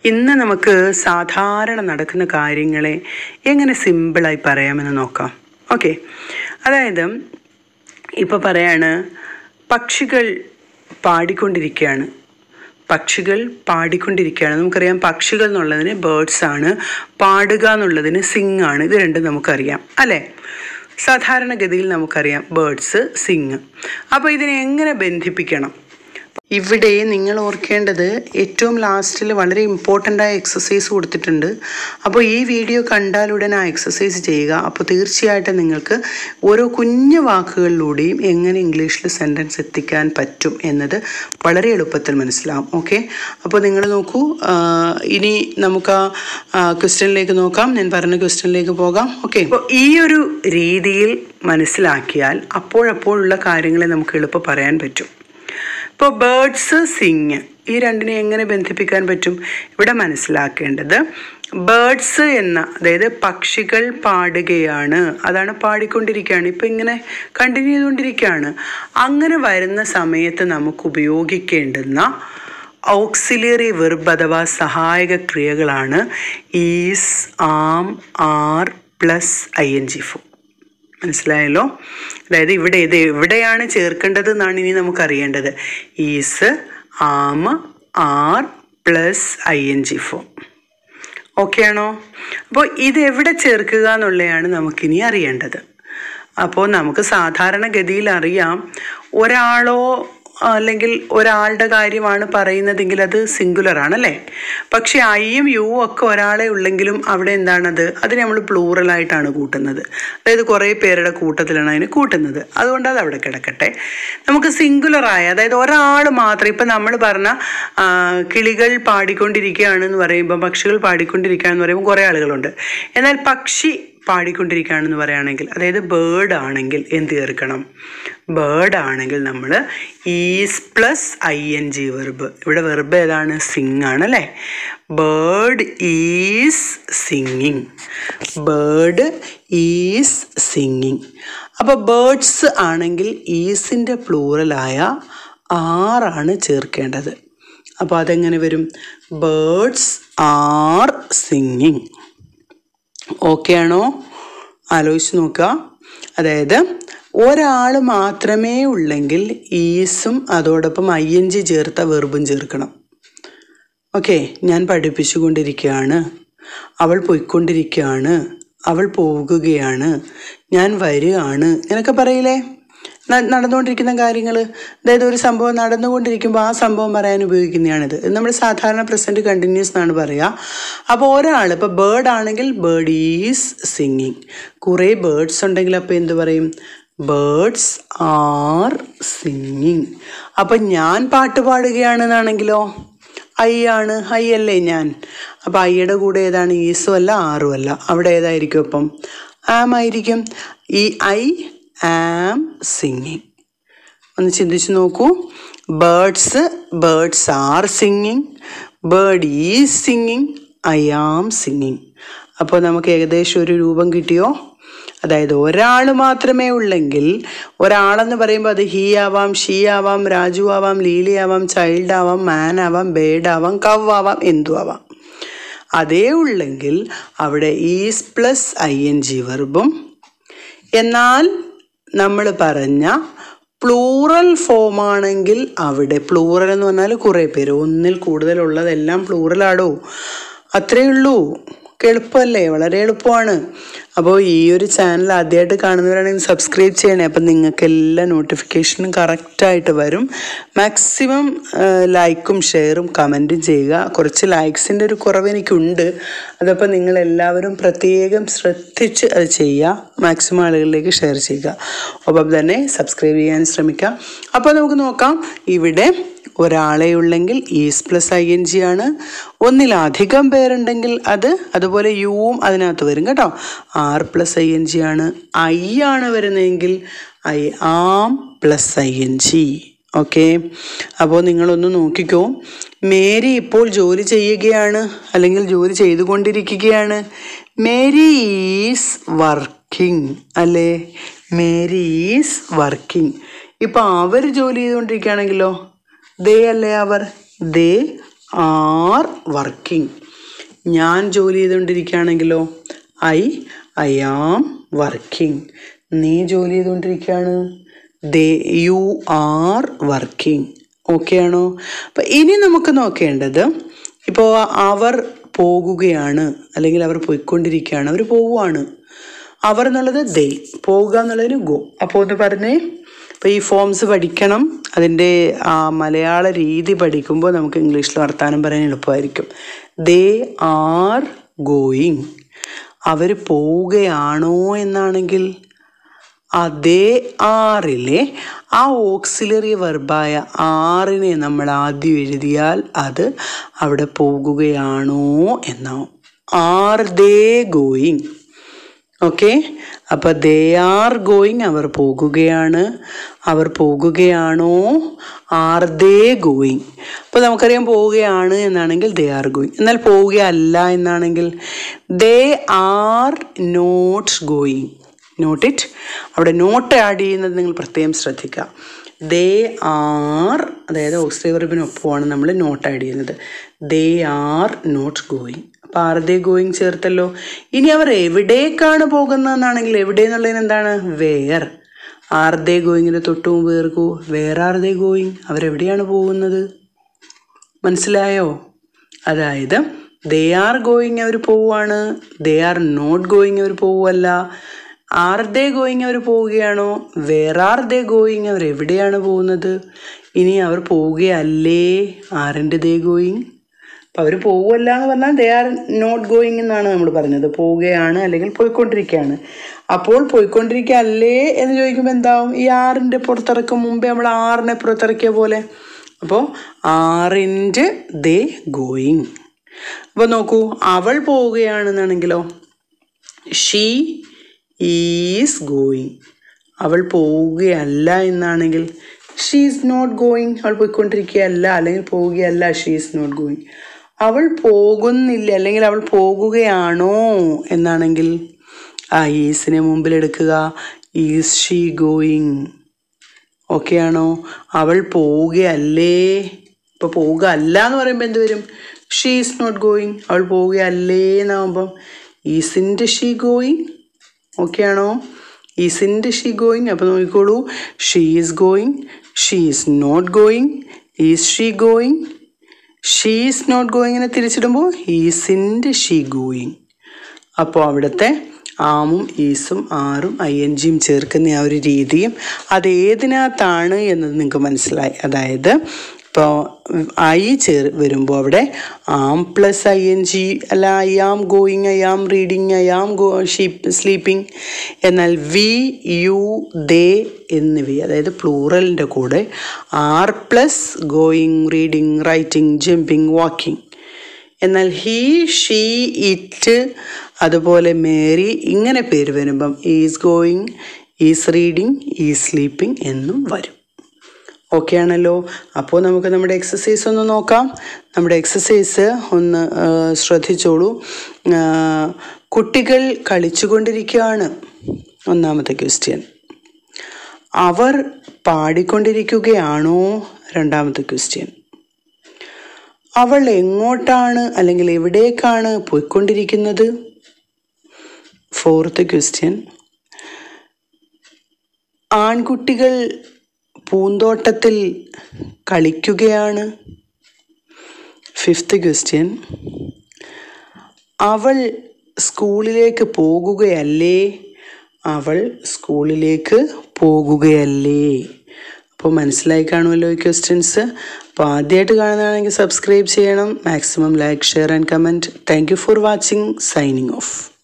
ഇന്ന് നമുക്ക് സാധാരണ നടക്കുന്ന കാര്യങ്ങളെ എങ്ങനെ സിമ്പിളായി പറയാമെന്ന് നോക്കാം ഓക്കെ അതായത് ഇപ്പോൾ പറയാണ് പക്ഷികൾ പാടിക്കൊണ്ടിരിക്കുകയാണ് പക്ഷികൾ പാടിക്കൊണ്ടിരിക്കുകയാണ് നമുക്കറിയാം പക്ഷികൾ എന്നുള്ളതിന് ബേർഡ്സ് ആണ് പാടുക എന്നുള്ളതിന് സിങ് ആണ് ഇത് രണ്ടും നമുക്കറിയാം അല്ലേ സാധാരണഗതിയിൽ നമുക്കറിയാം ബേർഡ്സ് സിങ് അപ്പോൾ ഇതിനെ എങ്ങനെ ബന്ധിപ്പിക്കണം ഇവിടെ നിങ്ങൾ ഓർക്കേണ്ടത് ഏറ്റവും ലാസ്റ്റിൽ വളരെ ഇമ്പോർട്ടൻ്റ് ആയ എക്സസൈസ് കൊടുത്തിട്ടുണ്ട് അപ്പോൾ ഈ വീഡിയോ കണ്ടാലുടൻ ആ എക്സസൈസ് ചെയ്യുക അപ്പോൾ തീർച്ചയായിട്ടും നിങ്ങൾക്ക് ഓരോ കുഞ്ഞു വാക്കുകളിലൂടെയും എങ്ങനെ ഇംഗ്ലീഷിൽ സെൻറ്റൻസ് എത്തിക്കാൻ പറ്റും എന്നത് വളരെ എളുപ്പത്തിൽ മനസ്സിലാവും ഓക്കെ അപ്പോൾ നിങ്ങൾ നോക്കൂ ആ, ഇനി നമുക്ക് ആ ക്വസ്റ്റ്യനിലേക്ക് നോക്കാം ഞാൻ പറഞ്ഞ ക്വസ്റ്റ്യനിലേക്ക് പോകാം ഓക്കെ അപ്പോൾ ഈ ഒരു രീതിയിൽ മനസ്സിലാക്കിയാൽ അപ്പോഴപ്പോഴുള്ള കാര്യങ്ങളെ നമുക്ക് എളുപ്പം പറയാൻ പറ്റും ഇപ്പോൾ ബേർഡ്സ് സിങ് ഈ രണ്ടിനെ എങ്ങനെ ബന്ധിപ്പിക്കാൻ പറ്റും ഇവിടെ മനസ്സിലാക്കേണ്ടത് ബേർഡ്സ് എന്ന അതായത് പക്ഷികൾ പാടുകയാണ് അതാണ് പാടിക്കൊണ്ടിരിക്കുകയാണ് ഇപ്പം ഇങ്ങനെ കണ്ടിന്യൂ ചെയ്തുകൊണ്ടിരിക്കുകയാണ് അങ്ങനെ വരുന്ന സമയത്ത് നമുക്ക് ഉപയോഗിക്കേണ്ടുന്ന ഓക്സിലിയറി വെർബ് അഥവാ സഹായക ക്രിയകളാണ് is am are plus I N G for മനസ്സിലായല്ലോ അതായത് ഇവിടെ ഇത് എവിടെയാണ് ചേർക്കേണ്ടത് എന്നാണ് ഇനി നമുക്ക് അറിയേണ്ടത് is am are plus I N G form okay ആണോ അപ്പോൾ ഇത് എവിടെ ചേർക്കുക എന്നുള്ളതാണ് നമുക്കിനി അറിയേണ്ടത് അപ്പോൾ നമുക്ക് സാധാരണഗതിയിൽ അറിയാം ഒരാളോ അല്ലെങ്കിൽ ഒരാളുടെ കാര്യമാണ് പറയുന്നതെങ്കിൽ അത് സിംഗുലർ ആണല്ലേ പക്ഷേ ഐയും യുവും ഒക്കെ ഒരാളെ ഉള്ളെങ്കിലും അവിടെ എന്താണത് അതിനെ നമ്മൾ പ്ലൂറലായിട്ടാണ് കൂട്ടുന്നത് അതായത് കുറേ പേരുടെ കൂട്ടത്തിലാണ് അതിനെ കൂട്ടുന്നത് അതുകൊണ്ട് അത് അവിടെ കിടക്കട്ടെ നമുക്ക് സിംഗുലറായ അതായത് ഒരാൾ മാത്രം ഇപ്പം നമ്മൾ പറഞ്ഞ ആ, കിളികൾ പാടിക്കൊണ്ടിരിക്കുകയാണെന്ന് പറയുമ്പോൾ പക്ഷികൾ പാടിക്കൊണ്ടിരിക്കുകയാണെന്ന് പറയുമ്പോൾ കുറേ ആളുകളുണ്ട് എന്നാൽ പക്ഷി പാടിക്കൊണ്ടിരിക്കുകയാണെന്ന് പറയുകയാണെങ്കിൽ അതായത് ബേർഡ് ആണെങ്കിൽ എന്ത് ചേർക്കണം ബേർഡ് ആണെങ്കിൽ നമ്മൾ is plus I N G verb ഇവിടെ വെർബ് ഏതാണ് സിങ് ആണ് അല്ലേ bird is singing bird is singing അപ്പോൾ ബേർഡ്സ് ആണെങ്കിൽ ഈസിൻ്റെ പ്ലൂറലായ ആറാണ് ചേർക്കേണ്ടത് അപ്പോൾ അതെങ്ങനെ വരും ബേർഡ്സ് ആർ സിംഗിങ് ഓക്കെ ആണോ ആലോചിച്ച് നോക്കുക അതായത് ഒരാൾ മാത്രമേ ഉള്ളെങ്കിൽ ഈസും അതോടൊപ്പം ഐ എൻ ജി ചേർത്ത വെർബും ചേർക്കണം ഓക്കെ ഞാൻ പഠിപ്പിച്ചുകൊണ്ടിരിക്കുകയാണ് അവൾ പോയിക്കൊണ്ടിരിക്കുകയാണ് അവൾ പോകുകയാണ് ഞാൻ വരികയാണ് ഇങ്ങനെയൊക്കെ പറയില്ലേ ന- നടന്നുകൊണ്ടിരിക്കുന്ന കാര്യങ്ങൾ അതായത് ഒരു സംഭവം നടന്നുകൊണ്ടിരിക്കുമ്പോൾ ആ സംഭവം പറയാൻ ഉപയോഗിക്കുന്നതാണിത് ഇത് നമ്മൾ സാധാരണ പ്രസൻറ്റ് കണ്ടിന്യൂസ് എന്നാണ് പറയുക അപ്പോൾ ഒരാൾ ഇപ്പോൾ ബേർഡ് ആണെങ്കിൽ ബേർഡ് ഈസ് സിംഗിങ് കുറേ ബേർഡ്സ് ഉണ്ടെങ്കിൽ അപ്പോൾ എന്ത് പറയും ബേർഡ്സ് ആർ സിംഗിങ് അപ്പം ഞാൻ പാട്ട് പാടുകയാണെന്നാണെങ്കിലോ ഐ ആണ് ഐ അല്ലേ ഞാൻ അപ്പം ഐയുടെ കൂടെ ഏതാണ് ഈസും അല്ല ആറും അല്ല അവിടെ ഏതായിരിക്കും അപ്പം ആം ആയിരിക്കും ഈ ഐ ആം സിംഗിങ് ഒന്ന് ചിന്തിച്ച് നോക്കൂ birds birds are singing bird is singing I am singing അപ്പോൾ നമുക്ക് ഏകദേശം ഒരു രൂപം കിട്ടിയോ അതായത് ഒരാൾ മാത്രമേ ഉള്ളെങ്കിൽ ഒരാളെന്ന് പറയുമ്പോൾ അത് ഹീ ആവാം ഷീ ആവാം രാജു ആവാം ലീലി ആവാം ചൈൽഡ് ആവാം മാൻ ആവാം ബേഡ് ആവാം കവ് ആവാം എന്തു ആവാം അതേ ഉള്ളെങ്കിൽ അവിടെ is plus I N G വെർബും എന്നാൽ നമ്മൾ പറഞ്ഞ പ്ലൂറൽ ഫോം ആണെങ്കിൽ അവിടെ പ്ലൂറൽ എന്ന് പറഞ്ഞാൽ കുറേ പേര് ഒന്നിൽ കൂടുതലുള്ളതെല്ലാം പ്ലൂറലാടോ അത്രയേ ഉള്ളൂ ഒക്കെ എളുപ്പമല്ലേ വളരെ എളുപ്പമാണ് അപ്പോൾ ഈ ഒരു ചാനൽ ആദ്യമായിട്ട് കാണുന്നവരാണെങ്കിൽ സബ്സ്ക്രൈബ് ചെയ്യണേ അപ്പം നിങ്ങൾക്ക് എല്ലാ നോട്ടിഫിക്കേഷനും കറക്റ്റായിട്ട് വരും മാക്സിമം ലൈക്കും ഷെയറും കമൻറ്റും ചെയ്യുക കുറച്ച് ലൈക്സിൻ്റെ ഒരു കുറവ് എനിക്കുണ്ട് അതപ്പോൾ നിങ്ങൾ എല്ലാവരും പ്രത്യേകം ശ്രദ്ധിച്ച് അത് ചെയ്യുക മാക്സിമം ആളുകളിലേക്ക് ഷെയർ ചെയ്യുക ഒപ്പം തന്നെ സബ്സ്ക്രൈബ് ചെയ്യാൻ ശ്രമിക്കുക അപ്പോൾ നമുക്ക് നോക്കാം ഇവിടെ ഒരാളെ ഉള്ളെങ്കിൽ is plus I N G ആണ് ഒന്നിലധികം പേരുണ്ടെങ്കിൽ അത് അതുപോലെ യുവും അതിനകത്ത് വരും കേട്ടോ are plus I N G ആണ് ഐ ആണ് വരുന്നതെങ്കിൽ I am plus I N G okay അപ്പോൾ നിങ്ങളൊന്ന് നോക്കിക്കോ മേരി ഇപ്പോൾ ജോലി ചെയ്യുകയാണ് അല്ലെങ്കിൽ ജോലി ചെയ്തുകൊണ്ടിരിക്കുകയാണ് മേരി ഈസ് വർക്കിംഗ് അല്ലേ മേരി ഈസ് വർക്കിംഗ് ഇപ്പോൾ അവർ ജോലി ചെയ്തുകൊണ്ടിരിക്കുകയാണെങ്കിലോ ദേ അല്ലേ അവർ ദേ ആർ വർക്കിംഗ് ഞാൻ ജോലി ചെയ്തുകൊണ്ടിരിക്കുകയാണെങ്കിലോ ഐ ഐ ആം വർക്കിംഗ് നീ ജോലി ചെയ്തുകൊണ്ടിരിക്കുകയാണ് ദേ യു ആർ വർക്കിംഗ് ഓക്കെ ആണോ അപ്പം ഇനി നമുക്ക് നോക്കേണ്ടത് ഇപ്പോൾ അവർ പോകുകയാണ് അല്ലെങ്കിൽ അവർ പോയിക്കൊണ്ടിരിക്കുകയാണ് അവർ പോവുകയാണ് അവർ എന്നുള്ളത് ദേ പോകുക എന്നുള്ളതിന് ഗോ അപ്പോൾ ഒന്ന് പറഞ്ഞേ അപ്പോൾ ഈ ഫോംസ് പഠിക്കണം അതിൻ്റെ ആ മലയാള രീതി പഠിക്കുമ്പോൾ നമുക്ക് ഇംഗ്ലീഷിൽ വർത്താനം പറയാൻ എളുപ്പമായിരിക്കും ദേ ആർ ഗോയിങ് അവർ പോവുകയാണോ എന്നാണെങ്കിൽ അതേ ആറിലെ ആ ഓക്സിലറി വെർബായ ആറിനെ നമ്മൾ ആദ്യം എഴുതിയാൽ അത് അവിടെ പോകുകയാണോ എന്നാവും ആർ ദേ ഗോയിങ് ഓക്കെ അപ്പോൾ ദേ ആർ ഗോയിങ് അവർ പോകുകയാണ് അവർ പോകുകയാണോ ആർ ദേ ഗോയിങ് അപ്പോൾ നമുക്കറിയാം പോവുകയാണ് എന്നാണെങ്കിൽ ദേ ആർ ഗോയിങ് എന്നാൽ പോവുകയല്ല എന്നാണെങ്കിൽ they are not going not it അവിടെ നോട്ട് ആഡ് ചെയ്യുന്നത് നിങ്ങൾ പ്രത്യേകം ശ്രദ്ധിക്കുക ദേ ആർ അതായത് ഓക്സിലറി വെർബിനൊപ്പമാണ് നമ്മൾ നോട്ട് ആഡ് ചെയ്യുന്നത് ദേ ആർ നോട്ട് ഗോയിങ് അപ്പോൾ ആർ ദേ ഗോയിങ് ചേർത്തല്ലോ ഇനി അവർ എവിടേക്കാണ് പോകുന്നതെന്നാണെങ്കിൽ എവിടെ എന്നുള്ളതിന് എന്താണ് വേർ ആർ ദേ ഗോയിങ്ങിന് തൊട്ട് മുമ്പ് ചേർക്കൂ വേർ ആർ ദേ ഗോയിങ് അവരെവിടെയാണ് പോകുന്നത് മനസ്സിലായോ അതായത് ദേ ആർ ഗോയിങ് അവർ പോവുകയാണ് ദേ ആർ നോട്ട് ഗോയിങ് അവർ പോവുമല്ല ആർ ദേ ഗോയിങ് അവർ പോവുകയാണോ വേർ ആർ ദേ ഗോയിങ് അവർ എവിടെയാണ് പോകുന്നത് ഇനി അവർ പോവുകയല്ലേ ആറിൻ്റെ ദേ ഗോയിങ് അപ്പം അവർ പോവുമല്ല എന്ന് പറഞ്ഞാൽ ദേ ആർ നോട്ട് ഗോയിങ് എന്നാണ് നമ്മൾ പറഞ്ഞത് പോവുകയാണ് അല്ലെങ്കിൽ പോയിക്കൊണ്ടിരിക്കുകയാണ് അപ്പോൾ പോയിക്കൊണ്ടിരിക്കുകയല്ലേ എന്ന് ചോദിക്കുമ്പോൾ എന്താവും ഈ ആറിൻ്റെ പുറത്തിറക്കും മുമ്പേ നമ്മൾ ആറിനെ പുറത്തിറക്കിയ പോലെ അപ്പോൾ ആറിൻ്റെ ദേ ഗോയിങ് അപ്പോൾ നോക്കൂ അവൾ പോവുകയാണെന്നാണെങ്കിലോ ഷീ ഈസ് ഗോയിങ് അവൾ പോവുകയല്ല എന്നാണെങ്കിൽ ഷീ ഈസ് നോട്ട് ഗോയിങ് അവൾ പോയിക്കൊണ്ടിരിക്കുകയല്ല അല്ലെങ്കിൽ പോവുകയല്ല ഷീ ഈസ് നോട്ട് ഗോയിങ് അവൾ പോകുന്നില്ല അല്ലെങ്കിൽ അവൾ പോകുകയാണോ എന്നാണെങ്കിൽ ആ ഈസിനെ മുമ്പിലെടുക്കുക ഈസ് ഷീ ഗോയിങ് ഓക്കെ ആണോ അവൾ പോവുകയല്ലേ ഇപ്പോൾ പോവുക അല്ല എന്ന് പറയുമ്പോൾ എന്ത് വരും ഷീ ഈസ് നോട്ട് ഗോയിങ് അവൾ പോവുകയല്ലേ എന്നാകുമ്പം ഈസിൻ്റെ ഷീ ഗോയിങ് ഓക്കെ ആണോ ഈസിൻ്റെ ഷീ ഗോയിങ് അപ്പോൾ നോക്കിക്കോളൂ she is going she is not going is she going she is not ഗോയിങ്ങിനെ തിരിച്ചിടുമ്പോൾ ഈസിൻ്റെ ഷീ ഗോയിങ് അപ്പോൾ അവിടുത്തെ ആമും ഈസും ആറും ഐ എൻ ജിയും ചേർക്കുന്ന ആ ഒരു രീതിയും അത് ഏതിനകത്താണ് എന്നത് നിങ്ങൾക്ക് മനസ്സിലായി അതായത് ഇപ്പോൾ ഐ ചേർ വരുമ്പോൾ അവിടെ am plus I N G അല്ല I am going I am reading I am go sheep sleeping എന്നാൽ വി യു ദേ എന്നിവ അതായത് പ്ലൂറലിൻ്റെ കൂടെ are plus going reading writing jumping walking എന്നാൽ ഹീ ഷീ ഇറ്റ് അതുപോലെ മേരി ഇങ്ങനെ പേര് വരുമ്പം is going is reading is sleeping എന്നും വരും ഓക്കെ ആണല്ലോ അപ്പോൾ നമുക്ക് നമ്മുടെ എക്സസൈസ് ഒന്ന് നോക്കാം നമ്മുടെ എക്സസൈസ് ഒന്ന് ആ, ശ്രദ്ധിച്ചോളൂ ആ, കുട്ടികൾ കളിച്ചുകൊണ്ടിരിക്കുകയാണ് ഒന്നാമത്തെ ക്വസ്റ്റ്യൻ അവർ പാടിക്കൊണ്ടിരിക്കുകയാണോ രണ്ടാമത്തെ ക്വസ്റ്റ്യൻ അവൾ എങ്ങോട്ടാണ് അല്ലെങ്കിൽ എവിടേക്കാണ് പോയിക്കൊണ്ടിരിക്കുന്നത് ഫോർത്ത് ക്വസ്റ്റ്യൻ ആൺകുട്ടികൾ പൂന്തോട്ടത്തിൽ കളിക്കുകയാണ് ഫിഫ്ത്ത് ക്വസ്റ്റ്യൻ അവൾ സ്കൂളിലേക്ക് പോകുകയല്ലേ അവൾ സ്കൂളിലേക്ക് പോകുകയല്ലേ അപ്പോൾ മനസ്സിലായി കാണുമല്ലോ ഈ ക്വസ്റ്റ്യൻസ് അപ്പോൾ ആദ്യമായിട്ട് കാണുന്നതാണെങ്കിൽ സബ്സ്ക്രൈബ് ചെയ്യണം maximum like share and comment thank you for watching signing of